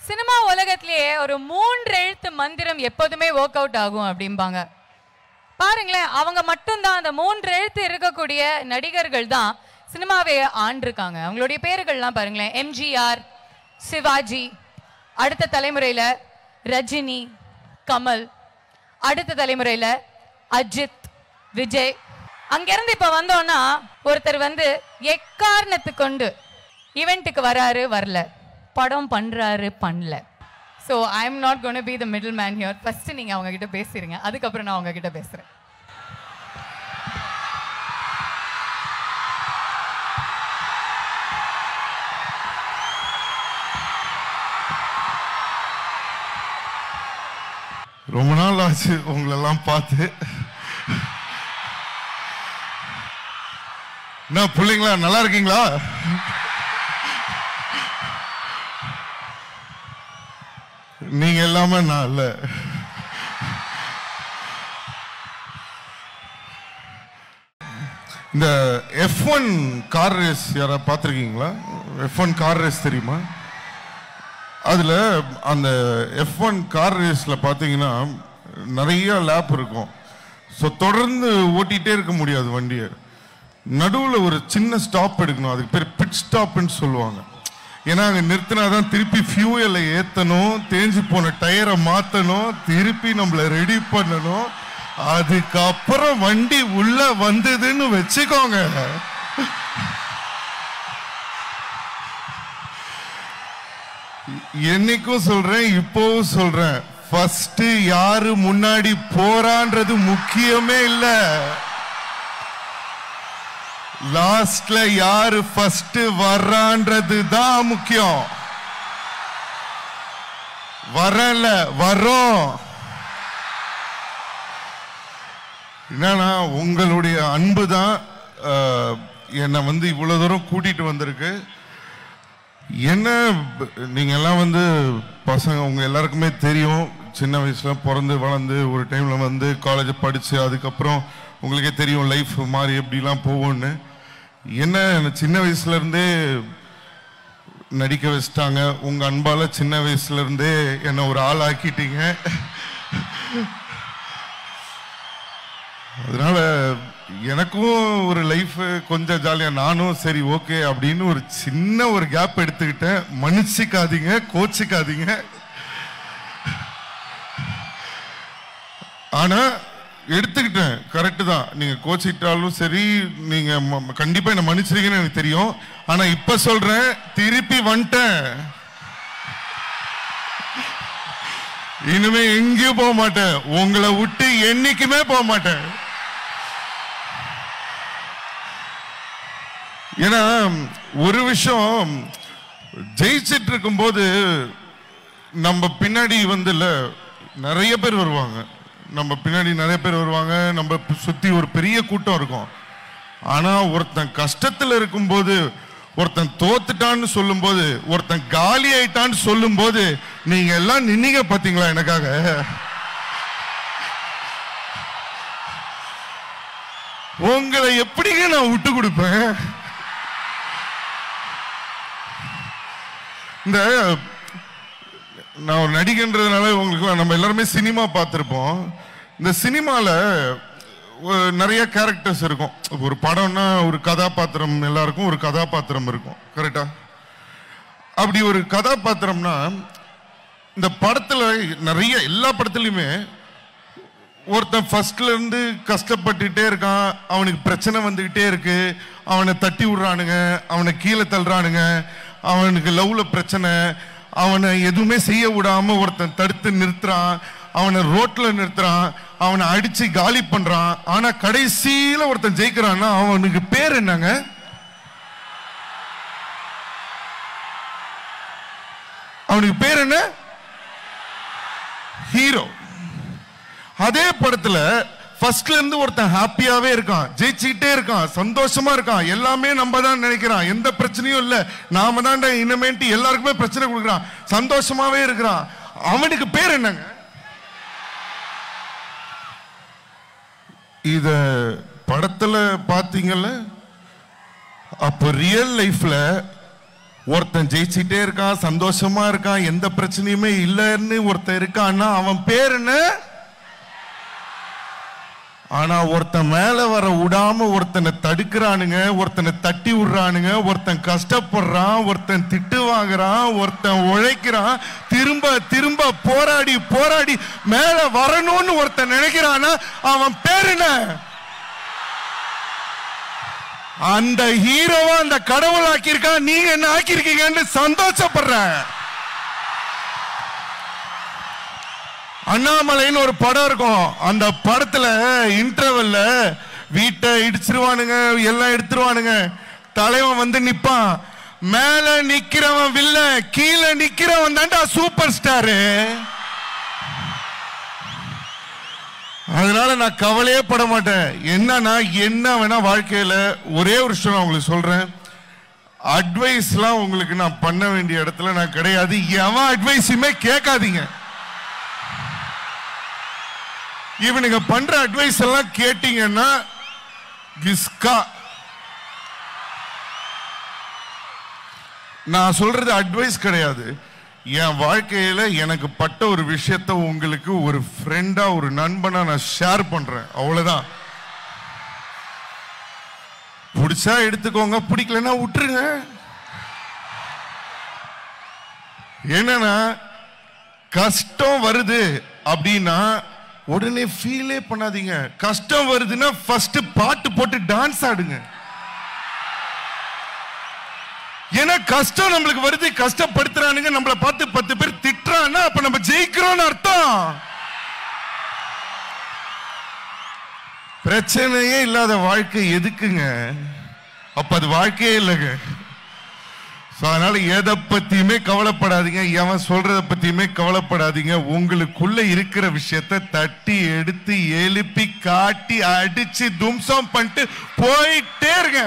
Cinema உலகத்திலேயே ஒரு மூன்று எழுத்து மந்திரம் எப்போதுமே ஒர்க் அவுட் ஆகும் அப்படிம்பாங்க பாருங்களேன் அவங்க மட்டும்தான் அந்த மூன்று எழுத்து இருக்கக்கூடிய நடிகர்கள் தான் சினிமாவை ஆண்டிருக்காங்க அவங்களுடைய பேர்கள்லாம் பாருங்களேன் எம்ஜிஆர் சிவாஜி அடுத்த தலைமுறையில ரஜினி கமல் அடுத்த தலைமுறையில அஜித் விஜய் அங்கிருந்து இப்ப வந்தோம்னா ஒருத்தர் வந்து எக்காரணத்து கொண்டு ஈவெண்ட்டுக்கு வராரு வரல படம் பண்றாரு பண்ணல so I am not gonna be the middle man here first நீங்க அவங்க கிட்ட பேசுறீங்க அதுக்கப்புறம் நான் அவங்க கிட்ட பேசுறேன் ரொம்ப நாள் ஆச்சு உங்களெல்லாம் பார்த்து என்ன பிள்ளைங்களா நல்லா இருக்கீங்களா நீங்க எல்லாமே நான் இல்ல இந்த எஃப் ஒன் கார் ரேஸ் யாரா பார்த்துருக்கீங்களா எஃப் ஒன் கார் ரேஸ் தெரியுமா அதில் அந்த எஃப் ஒன் கார் ரேஸில் பார்த்தீங்கன்னா நிறைய லேப் இருக்கும் ஸோ தொடர்ந்து ஓட்டிகிட்டே இருக்க முடியாது வண்டியை நடுவில் ஒரு சின்ன ஸ்டாப் எடுக்கணும் அதுக்கு பேர் பிட் ஸ்டாப்னு சொல்லுவாங்க ஏன்னா அங்கே நிறுத்தினா தான் திருப்பி ஃபியூயலை ஏற்றணும் தேஞ்சு போன டயரை மாற்றணும் திருப்பி நம்மளை ரெடி பண்ணணும் அதுக்கப்புறம் வண்டி உள்ள வந்ததுன்னு வச்சுக்கோங்க என்னைக்கும் சொல்றேன் இப்போவும் சொல்றேன் ஃபர்ஸ்ட் யாரு முன்னாடி போறான்றது முக்கியமே இல்ல லாஸ்ட்ல யாரு ஃபர்ஸ்ட் வர்றான்றது தான் முக்கியம் வரல வரோம் என்னன்னா உங்களுடைய அன்பு தான் என்னை வந்து இவ்வளவு தூரம் கூட்டிட்டு வந்திருக்கு என்ன ப- நீங்க எல்லாம் வந்து பசங்க உங்க எல்லாருக்குமே தெரியும் சின்ன வயசுல பிறந்து வளர்ந்து ஒரு டைம்ல வந்து காலேஜ் படிச்சு அதுக்கப்புறம் உங்களுக்கே தெரியும் லைஃப் மாதிரி எப்படிலாம் போகும்னு என்ன என்னை சின்ன வயசுல இருந்தே நடிக்க வச்சிட்டாங்க உங்க அன்பால சின்ன வயசுல இருந்தே என்னை ஒரு ஆள் ஆக்கிட்டீங்க அதனால எனக்கும் ஒரு லைஃப் கொஞ்சம் ஜாலியா நானும் சரி ஓகே அப்படின்னு ஒரு சின்ன ஒரு கேப் எடுத்துக்கிட்டேன் மன்னிச்சிக்காதீங்க கோச்சிக்காதீங்க ஆனா எடுத்துக்கிட்டேன் கரெக்டு தான் நீங்க கோச்சிட்டாலும் சரி நீங்க ம- கண்டிப்பா என்ன மன்னிச்சிருக்கீங்கன்னு எனக்கு தெரியும் ஆனா இப்ப சொல்றேன் திருப்பி வந்துட்டேன் இனிமே எங்கேயும் போக மாட்டேன் உங்களை விட்டு என்னைக்குமே போக மாட்டேன் ஏன்னா ஒரு விஷயம் ஜெயிச்சிட்டு இருக்கும்போது நம்ம பின்னாடி வந்து இல்ல நிறைய பேர் வருவாங்க நம்ம பின்னாடி நிறைய பேர் வருவாங்க நம்ம சுத்தி ஒரு பெரிய கூட்டம் இருக்கும் ஆனா ஒருத்தன் கஷ்டத்துல இருக்கும்போது ஒருத்தன் தோத்துட்டான்னு சொல்லும்போது ஒருத்தன் காலி ஆயிட்டான்னு சொல்லும்போது நீங்க எல்லாம் நின்னீங்க பாத்தீங்களா எனக்காக உங்களை எப்படிங்க நான் விட்டு கொடுப்பேன் இந்த நான் ஒரு நடிகன்றதுனால உங்களுக்கு நம்ம எல்லாருமே சினிமா பார்த்துருப்போம் இந்த சினிமால ஒரு நிறைய கேரக்டர்ஸ் இருக்கும் ஒரு படம்னா ஒரு கதாபாத்திரம் எல்லாருக்கும் ஒரு கதாபாத்திரம் இருக்கும் கரெக்டா அப்படி ஒரு கதாபாத்திரம்னா இந்த படத்துல நிறைய எல்லா படத்துலயுமே ஒருத்தன் ஃபர்ஸ்ட்ல இருந்து கஷ்டப்பட்டுட்டே இருக்கான் அவனுக்கு பிரச்சனை வந்துகிட்டே இருக்கு அவனை தட்டி விடுறானுங்க அவனை கீழே தள்ளுறானுங்க அவனுக்கு லவ்ல பிரச்சனை அவனை எதுவுமே செய்ய விடாம ஒருத்தன் தடுத்து நிறுத்துறான் அவனை ரோட்ல நிறுத்துறான் அவனை அடிச்சு காலி பண்றான் ஆனா கடைசியில ஒருத்தன் ஜெயிக்கிறான்னா அவனுக்கு பேர் என்னங்க அவனுக்கு பேர் என்ன ஹீரோ அதே படத்துல ஃபர்ஸ்ட்ல இருந்து ஒருத்தன் ஹாப்பியாவே இருக்கான் ஜெயிச்சுக்கிட்டே இருக்கான் சந்தோஷமா இருக்கான் எல்லாமே நம்ம தான் நினைக்கிறான் எந்த பிரச்சனையும் இல்ல நாம தான் இனிமேட்டு எல்லாருக்குமே பிரச்சனை கொடுக்குறான் சந்தோஷமாவே இருக்கிறான் அவனுக்கு பேர் என்னங்க இத படத்துல பாத்தீங்கல்ல அப்போ ரியல் லைஃப்ல ஒருத்தன் ஜெயிச்சிட்டே இருக்கான் சந்தோஷமா இருக்கான் எந்த பிரச்சனையுமே இல்லைன்னு ஒருத்தன் இருக்கான்னா அவன் பேர் என்ன ஆனா ஒருத்தன் மேல வர விடாம ஒருத்தனை தடுக்கிறானுங்க ஒருத்தனை தட்டி விடுறானுங்க ஒருத்தன் கஷ்டப்படுறான் ஒருத்தன் திட்டு வாங்குறான் ஒருத்தன் உழைக்கிறான் திரும்ப திரும்ப போராடி போராடி மேல வரணும்னு ஒருத்தன் நினைக்கிறானா அவன் பேர் என்ன அந்த ஹீரோவா அந்த கடவுள் ஆக்கியிருக்கான் நீங்க என்ன ஆக்கியிருக்கீங்கன்னு சந்தோஷப்படுறேன் அண்ணாமலைன்னு ஒரு படம் இருக்கும் அந்த படத்துல இன்டர்வெல்ல வீட்டை இடிச்சிருவானுங்க எல்லாம் எடுத்துருவானுங்க தலைவன் வந்து நிப்பான் மேல நிக்கிறவன் வில்ல கீழே நிக்கிறவன் தான்டா சூப்பர் ஸ்டாரு அதனால நான் கவலையே பட மாட்டேன் என்னன்னா என்ன வேணா வாழ்க்கையில ஒரே ஒரு விஷயம் நான் உங்களுக்கு சொல்றேன் அட்வைஸ்லாம் உங்களுக்கு நான் பண்ண வேண்டிய இடத்துல நான் கிடையாது எவன் அட்வைஸுமே கேட்காதீங்க இவனுங்க பண்ற அட்வைஸ் எல்லாம் கேட்டீங்கன்னா கிஸ்கா நான் சொல்றது அட்வைஸ் கிடையாது என் வாழ்க்கையில எனக்கு பட்ட ஒரு விஷயத்த உங்களுக்கு ஒரு ஃப்ரெண்டா ஒரு நண்பனா நான் ஷேர் பண்றேன் அவ்வளவுதான் பிடிச்சா எடுத்துக்கோங்க பிடிக்கலன்னா விட்டுருங்க என்னன்னா கஷ்டம் வருது அப்படின்னா உடனே ஃபீலே பண்ணாதீங்க கஷ்டம் வருதுன்னா ஃபர்ஸ்ட் பாட்டு போட்டு டான்ஸ் ஆடுங்க ஏன்னா கஷ்டம் நம்மளுக்கு வருது கஷ்டப்படுத்துறானுங்க நம்மள பார்த்து பத்து பேர் திட்டுறான்னா அப்ப நம்ம ஜெயிக்கிறோம்னு அர்த்தம் பிரச்சனையே இல்லாத வாழ்க்கை எதுக்குங்க அப்ப அது வாழ்க்கையே இல்லைங்க So, அதனால எதை பத்தியுமே கவலைப்படாதீங்க எவன் சொல்றத பத்தியுமே கவலைப்படாதீங்க உங்களுக்குள்ள இருக்கிற விஷயத்த தட்டி எடுத்து எழுப்பி காட்டி அடிச்சு தும்சம் பண்ணிட்டு போயிட்டே இருங்க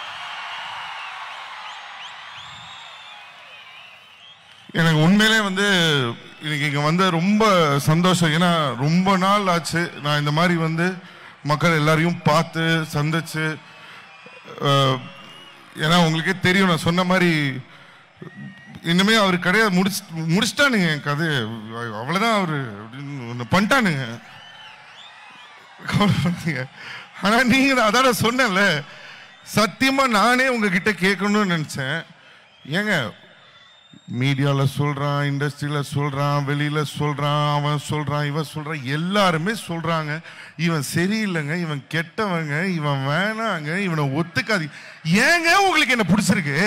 எனக்கு உண்மையிலே வந்து இன்னைக்கு இங்க வந்து ரொம்ப சந்தோஷம் ஏன்னா ரொம்ப நாள் ஆச்சு நான் இந்த மாதிரி வந்து மக்கள் எல்லாரையும் பார்த்து சந்திச்சு அஹ், ஏன்னா உங்களுக்கே தெரியும் நான் சொன்ன மாதிரி இனிமே அவர் கிடையாது முடிச்சு முடிச்சிட்டானுங்க என் கதை அவ்வளவுதான் அவரு அப்படின்னு ஒண்ணு பண்ணிட்டானுங்க கவலைப்படாதீங்க ஆனா நீங்க தான் அதான் நான் சொன்னேன்ல சத்தியமா நானே உங்ககிட்ட கேட்கணும்னு நினைச்சேன் ஏங்க மீடியால சொல்றான் இண்டஸ்ட்ரியில சொல்றான் வெளியில சொல்றான் அவன் சொல்றான் இவன் சொல்றான் எல்லாருமே சொல்றாங்க இவன் சரியில்லைங்க இவன் கெட்டவங்க இவன் வேணாங்க இவனை ஒத்துக்காது ஏங்க உங்களுக்கு என்ன பிடிச்சிருக்கு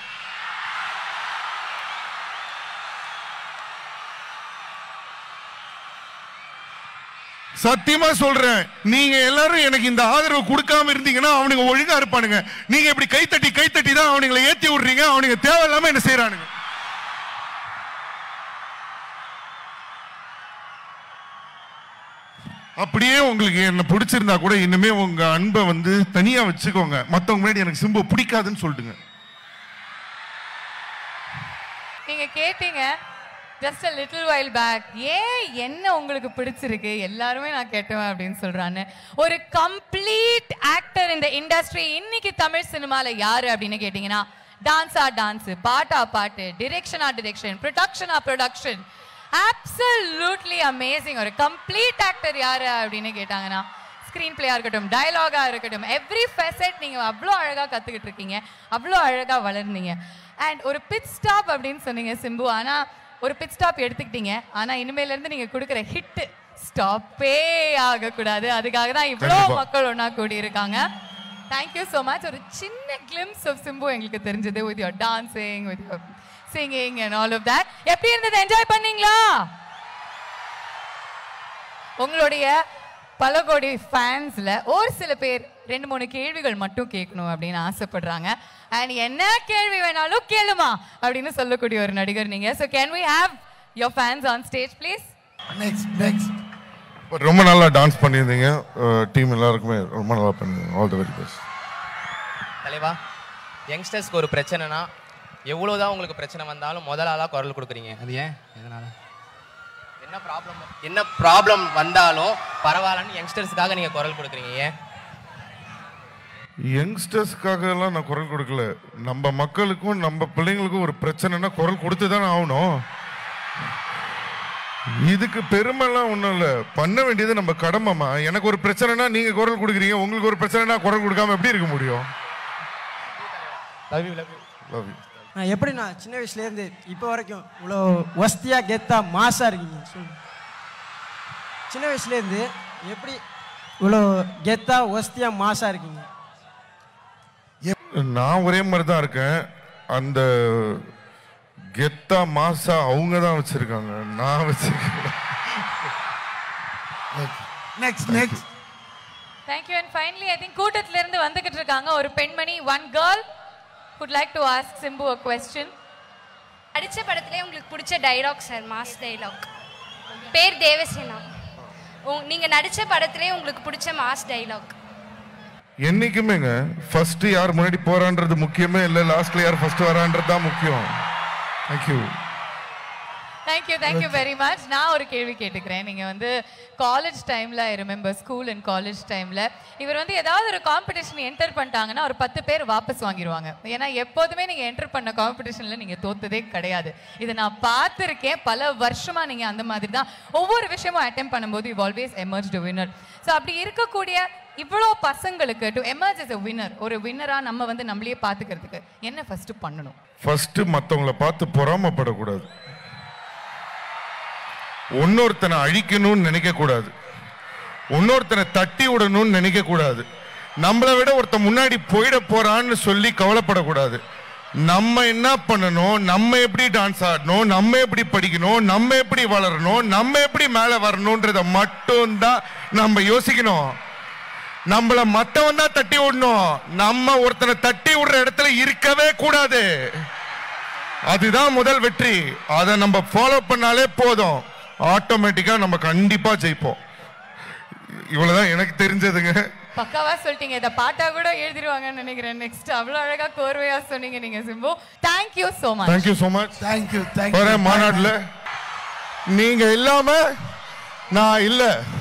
சத்தியமா சொல்றேன் நீங்க எல்லாரும் எனக்கு இந்த ஆதரவு கொடுக்காம இருந்தீங்கன்னா அவனுங்க ஒழுங்கா இருப்பானுங்க நீங்க இப்படி கைத்தட்டி கைத்தட்டி தான் அவனுங்களை ஏத்தி விடுறீங்க அவனுங்க தேவையில்லாம என்ன செய்யறானுங்க அப்படியே உங்களுக்கு என்ன பிடிச்சிருந்தா கூட இனிமே உங்க அன்பை வந்து தனியா வச்சுக்கோங்க மத்தவங்க முன்னாடி எனக்கு சிம்பு பிடிக்காதுன்னு சொல்லிட்டுங்க நீங்க கேட்டீங்க just a little while back ஏன் என்ன உங்களுக்கு பிடிச்சிருக்கு எல்லாருமே நான் கேட்டவன் அப்படின்னு சொல்றான்னு ஒரு கம்ப்ளீட் ஆக்டர் இந்த இண்டஸ்ட்ரி இன்னைக்கு தமிழ் சினிமால யாரு அப்படின்னு கேட்டீங்கன்னா டான்ஸா டான்ஸ் பாட்டா பாட்டு டிரெக்ஷனா டிரெக்ஷன் ப்ரொடக்ஷனா ப்ரொடக்ஷன் absolutely அமேசிங் ஒரு கம்ப்ளீட் ஆக்டர் யாரு அப்படின்னு கேட்டாங்கன்னா ஸ்க்ரீன் பிளேயா இருக்கட்டும் டயலாகா இருக்கட்டும் எவ்ரி ஃபெசட் நீங்க அவ்வளோ அழகா கத்துக்கிட்டு இருக்கீங்க அவ்வளோ அழகா வளர்ந்தீங்க அண்ட் ஒரு பிட் ஸ்டாப் அப்படின்னு சொன்னீங்க சிம்பு ஆனா ஒரு பிட் ஸ்டாப் எடுத்துக்கிட்டீங்க ஆனா இனிமேல இருந்து நீங்க கொடுக்குற ஹிட் ஸ்டாப்பே ஆகக்கூடாது அதுக்காக தான் இவ்வளோ கண்டிப்பா. மக்கள் ஒண்ணா கூடி இருக்காங்க தேங்க்யூ ஸோ மச் ஒரு சின்ன கிளிம்ஸ் ஆஃப் சிம்பு எங்களுக்கு தெரிஞ்சது with your dancing with your singing and all of that எப்படி இருந்தது என்ஜாய் பண்ணீங்களா உங்களுடைய பல கோடி ஃபேன்ஸ்ல ஒரு சில பேர் ரெண்டு மூணு கேள்விகள் மட்டும் கேட்கணும் அப்படின்னு ஆசைப்படுறாங்க அண்ட் என்ன கேள்வி வேணாலும் கேளுமா அப்படின்னு சொல்லக்கூடிய ஒரு நடிகர் நீங்க so can we have your fans on stage please next next ரொம்ப நல்லா டான்ஸ் பண்ணியிருந்தீங்க டீம் எல்லாருக்குமே ரொம்ப நல்லா பண்ணுங்க ஆல் தி வெரி பெஸ்ட் தலைவா யங்ஸ்டர்ஸ்க்கு ஒரு பிரச்சனைனா எவ்வளோதான் உங்களுக்கு பிரச்சனை வந்தாலும் முதல் ஆளாக குரல் கொடுக்குறீங்க அது ஏன் எதனால என்ன ப்ராப்ளம் என்ன ப்ராப்ளம் வந்தாலும் பரவாயில்லன்னு யங்ஸ்டர்ஸ்க்காக நீங்கள் குரல் கொடுக்குறீங்க ஏன் யங்ஸ்டர்ஸ்க்காக எல்லாம் நான் குரல் கொடுக்கல நம்ம மக்களுக்கும் நம்ம பிள்ளைங்களுக்கும் ஒரு பிரச்சனைனா குரல் கொடுத்து தானே ஆகணும் இதுக்கு பெருமைலாம் ஒன்றும் இல்லை பண்ண வேண்டியது நம்ம கடமைமா எனக்கு ஒரு பிரச்சனைனா நீங்க குரல் கொடுக்குறீங்க உங்களுக்கு ஒரு பிரச்சனைனா குரல் கொடுக்காம எப்படி இருக்க முடியும் love you love you Love you. நான் எப்படி நான் சின்ன வயசுலேருந்து இப்போ வரைக்கும் இவ்வளோ ஒஸ்தியாக கெத்தா மாசாக இருக்கீங்க சொல்லுங்க சின்ன வயசுலேருந்து எப்படி இவ்வளோ கெத்தா ஒஸ்தியாக மாசாக இருக்கீங்க நான் ஒரே மாதிரி தான் இருக்கேன் அந்த கெத்தா மாசா அவங்க தான் வச்சிருக்காங்க நான் வச்சிருக்கேன் next next thank you and finally I think கூட்டத்துல இருந்து வந்துகிட்டு இருக்காங்க ஒரு பெண்மணி one girl would like to ask Simbu a question அடித்த படத்துலேயே உங்களுக்கு பிடிச்ச டைலாக் சார் மாஸ் டைலாக் பேர் தேவசேனா உங் நீங்கள் நடித்த படத்துலேயே உங்களுக்கு பிடிச்ச மாஸ் டைலாக் என்னைக்குமேங்க ஃபர்ஸ்ட் யார் முன்னாடி போறான்றது முக்கியமே இல்லை லாஸ்ட்ல யார் ஃபர்ஸ்ட் வரான்றது தான் முக்கியம் thank you thank you thank you very much நான் ஒரு கேள்வி கேட்டுக்கிறேன் நீங்க வந்து காலேஜ் டைம்ல I remember school and college டைம்ல இவர் வந்து ஏதாவது ஒரு காம்படிஷன் என்டர் பண்ணிட்டாங்கன்னா ஒரு பத்து பேர் வாபஸ் வாங்கிடுவாங்க ஏன்னா எப்போதுமே நீங்க என்டர் பண்ண காம்படிஷன்ல நீங்க தோத்ததே கிடையாது இதை நான் பார்த்துருக்கேன் பல வருஷமா நீங்க அந்த மாதிரி தான் ஒவ்வொரு விஷயமும் அட்டம் பண்ணும்போது you always emerge winner so அப்படி இருக்கக்கூடிய இவ்வளோ பசங்களுக்கு to emerge as a winner ஒரு வின்னரா நம்ம வந்து நம்மளையே பார்த்துக்கிறதுக்கு என்ன ஃபர்ஸ்ட் பண்ணணும் ஃபர்ஸ்ட் மத்தவங்கள பார்த்து பொறாமப்படக்கூடாது இன்னொருத்தனை அழிக்கணும்னு நினைக்க கூடாது இன்னொருத்தனை தட்டி விடணும்னு நினைக்க கூடாது நம்மளை விட ஒருத்தன் முன்னாடி போயிட போறான்னு சொல்லி கவலைப்படக்கூடாது நம்ம என்ன பண்ணணும் நம்ம எப்படி டான்ஸ் ஆடணும் நம்ம எப்படி படிக்கணும் நம்ம எப்படி வளரணும் நம்ம எப்படி மேல வரணும்ன்றத மட்டும்தான் நம்ம யோசிக்கணும் நம்மள மத்தவன் தான் தட்டி விடணும் நம்ம ஒருத்தனை தட்டி விடுற இடத்துல இருக்கவே கூடாது அதுதான் முதல் வெற்றி அதை நம்ம ஃபாலோ பண்ணாலே போதும் ஆட்டோமேட்டிக்கா நம்ம கண்டிப்பா ஜெயிப்போம் இவ்வளவுதான் எனக்கு தெரிஞ்சதுங்க பக்காவா சொல்லிட்டீங்க இதை பாட்டா கூட எழுதிருவாங்கன்னு நினைக்கிறேன் நெக்ஸ்ட் அவ்வளவு அழகா கோர்வையா சொன்னீங்க நீங்க Simbu thank you so much thank you so much thank you thank you வரேன் மாநாடுல நீங்க இல்லாம நான் இல்ல